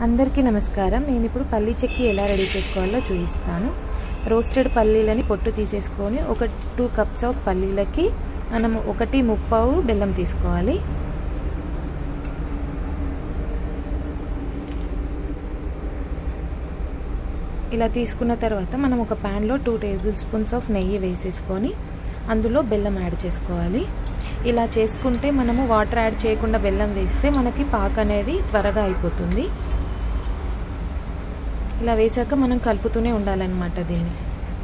అందరికీ నమస్కారం నేను ఇప్పుడు పల్లీ చెక్కి ఎలా రెడీ చేసుకోవాలో చూపిస్తాను రోస్టెడ్ పల్లీలని పొట్టు తీసేసుకొని ఒక టూ కప్స్ ఆఫ్ పల్లీలకి మనం ఒకటి ముప్పావు బెల్లం తీసుకోవాలి ఇలా తీసుకున్న తర్వాత మనం ఒక ప్యాన్లో టూ టేబుల్ స్పూన్స్ ఆఫ్ నెయ్యి వేసేసుకొని అందులో బెల్లం యాడ్ చేసుకోవాలి ఇలా చేసుకుంటే మనము వాటర్ యాడ్ చేయకుండా బెల్లం వేస్తే మనకి పాక్ అనేది త్వరగా అయిపోతుంది ఇలా వేసాక మనం కలుపుతూనే ఉండాలన్నమాట దీన్ని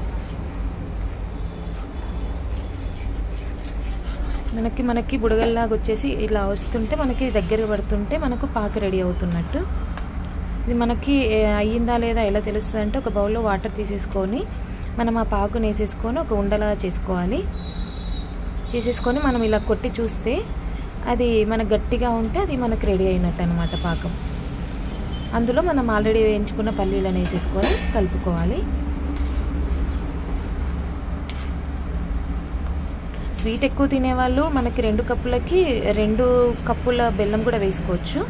మనకి మనకి బుడగల్లాగా వచ్చేసి ఇలా వస్తుంటే మనకి దగ్గర పడుతుంటే మనకు పాక రెడీ అవుతున్నట్టు ఇది మనకి అయ్యిందా లేదా ఎలా తెలుస్తుంది అంటే ఒక బౌల్లో వాటర్ తీసేసుకొని మనం ఆ పాకుని వేసేసుకొని ఒక ఉండలా చేసుకోవాలి చేసేసుకొని మనం ఇలా కొట్టి చూస్తే అది మనకు గట్టిగా ఉంటే అది మనకు రెడీ అయినట్టు అనమాట పాకం అందులో మనం ఆల్రెడీ వేయించుకున్న పల్లీలను వేసేసుకొని కలుపుకోవాలి స్వీట్ ఎక్కువ తినేవాళ్ళు మనకి రెండు కప్పులకి రెండు కప్పుల బెల్లం కూడా వేసుకోవచ్చు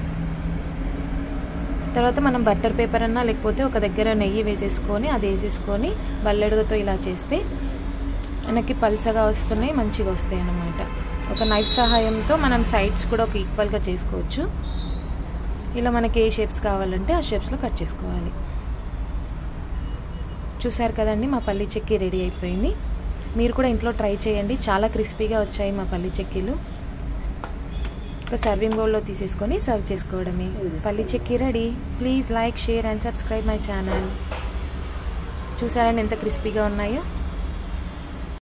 తర్వాత మనం బట్టర్ పేపర్ అన్నా లేకపోతే ఒక దగ్గర నెయ్యి వేసేసుకొని అది వేసేసుకొని బల్లెడుగుతో ఇలా చేస్తే మనకి పల్సగా వస్తున్నాయి మంచిగా వస్తాయి అన్నమాట ఒక నైఫ్ సహాయంతో మనం సైడ్స్ కూడా ఒక ఈక్వల్గా చేసుకోవచ్చు ఇలా మనకి ఏ షేప్స్ కావాలంటే ఆ షేప్స్లో కట్ చేసుకోవాలి చూసారు కదండి మా పల్లి చెక్కి రెడీ అయిపోయింది మీరు కూడా ఇంట్లో ట్రై చేయండి చాలా క్రిస్పీగా వచ్చాయి మా పల్లి చెక్కీలు ఒక సర్వింగ్ బౌల్లో తీసేసుకొని సర్వ్ చేసుకోవడమే పల్లి చెక్కీ ready please like share and subscribe my channel చూసారని ఎంత క్రిస్పీగా ఉన్నాయో